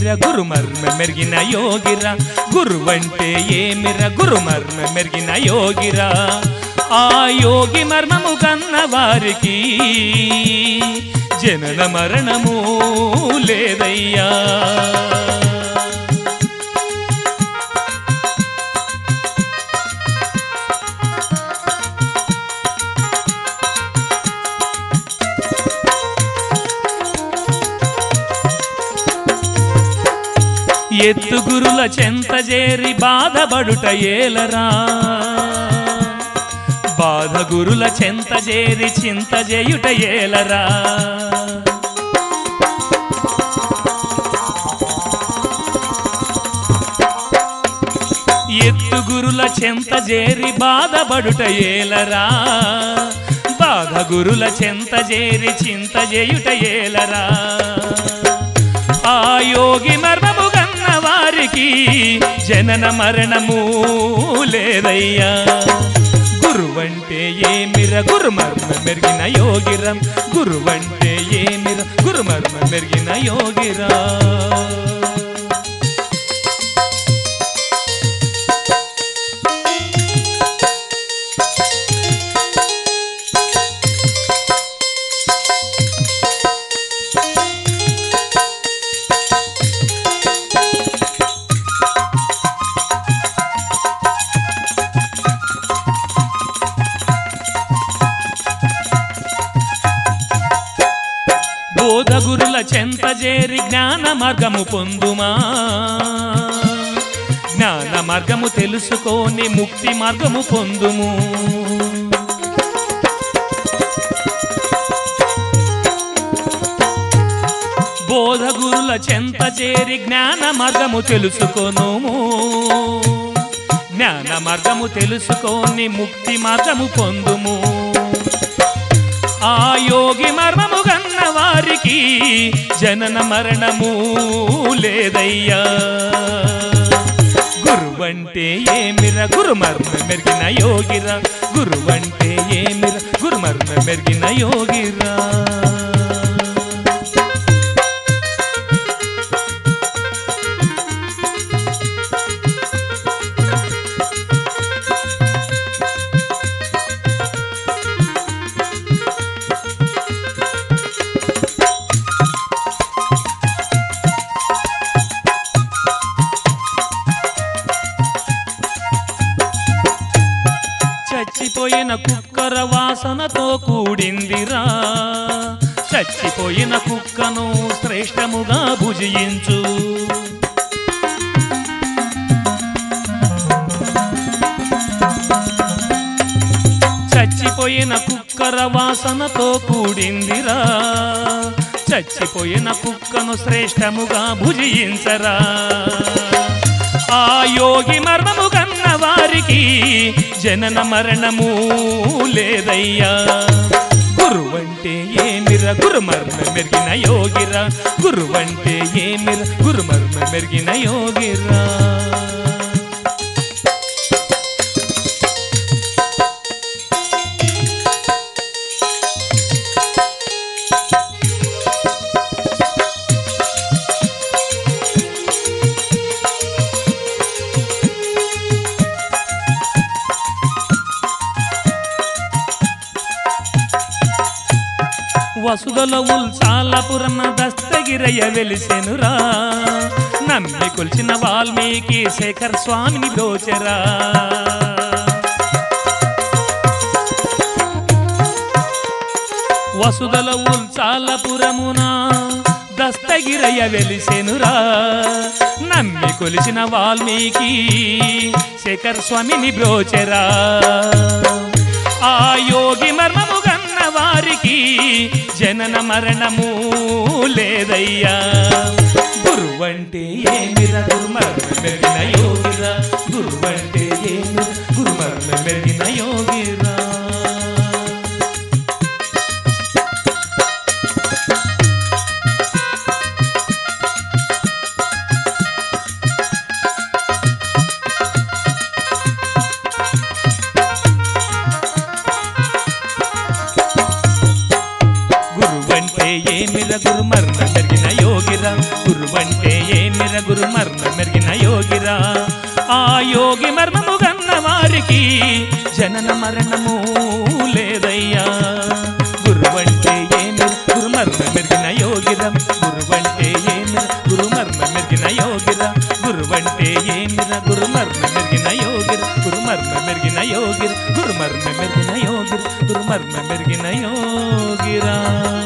గురు మర్మ మెరిగిన యోగిరా గురువంటే ఏమిర గురు మర్మ మెరిగిన యోగిరా ఆ యోగి మర్మము కన్న వారికి జనన మరణము లేదయ్యా ఎత్తుగురుల చెంత చేరి బాధపడుట ఏలరా బాధ గురుల చెంత చేరి చింత చేయుట ఏలరా ఎత్తుగురుల చెంత చేరి బాధపడుట ఏలరా బాధ గురుల చెంత చేరి చింత చేయుట ఏలరా ఆ యోగి మర్మము కన్న వారికి జనన మరణము లేదయ్యా గురువంటే ఏమిర గురు మర్మ మెరిగిన యోగిరం గురువంటే ఏమిర గురు మర్మ మెరిగిన యోగిరా బోధగురుల చెంత చేరి జ్ఞాన మార్గము పొందుమా జ్ఞాన మార్గము తెలుసుకొని ముక్తి మార్గము పొందుము బోధగురుల చెంత చేరి జ్ఞాన మార్గము తెలుసుకొనుము జ్ఞాన మార్గము తెలుసుకొని ముక్తి మార్గము పొందుము ఆ యోగి మర్మము గన్న వారికి జనన మరణము లేదయ్యా గురువంటే ఏమిర గురు మర్మ మెరిగిన యోగిరా గురువంటే ఏమిర గురు మర్మ మెరిగిన యోగిరా చచ్చిపోయిన కుక్కర వాసనతో కూడిందిరా చచ్చిపోయిన కుక్కను శ్రేష్టముగా భుజించు చచ్చిపోయిన కుక్కర వాసనతో కూడిందిరా చచ్చిపోయిన కుక్కను శ్రేష్టముగా భుజించరా ఆ యోగి మర్మము కన్న వారికి జనన మరణము లేదయ్యా గురువంటే ఏమిర గురు మర్మ మెరిగిన యోగిరా గురువంటే ఏమిర గురు మర్మ మెరిగిన యోగిరా వసుదల ఉల్సాలపురమ దస్తగిరయ్య వెలిసెనురా నమ్మి కొలిచిన వాల్మీకి శేఖర్ స్వామిని దోచరా వసుదల ఉల్సాలపురమున దస్తగిరయ్య వెలిసెనురా నమ్మి కొలిచిన వాల్మీకి శేఖర్ స్వామిని బ్రోచెరా ఆ యోగి మర్మము గన్న వారికి జనన మరణము లేదయ్యా గురువంటే ఏమిర గురుమర్మ మెరిగిన యోగిరా గురువంటే ఏమిర గురుమర్మ మెరిగిన యోగిరా గురువంటే ఏమిర గురుమర్మ మెరిగిన యోగిరా గురువంటే ఏమిర యోగి మర్మము గన్న వారికి జనన మరణము లేదయ్యా గురువంటే ఏమి గురుమర్మ మెరిగిన యోగిరం గురువంటే ఏమి గురుమర్మ మెరిగిన యోగిర గురువంటే ఏమిర గురుమర్మ మెరిగిన యోగిర గురుమర్మ మెరిగిన యోగిర గురుమర్మ మెరిగిన యోగిర గురుమర్మ మెరిగిన యోగిరా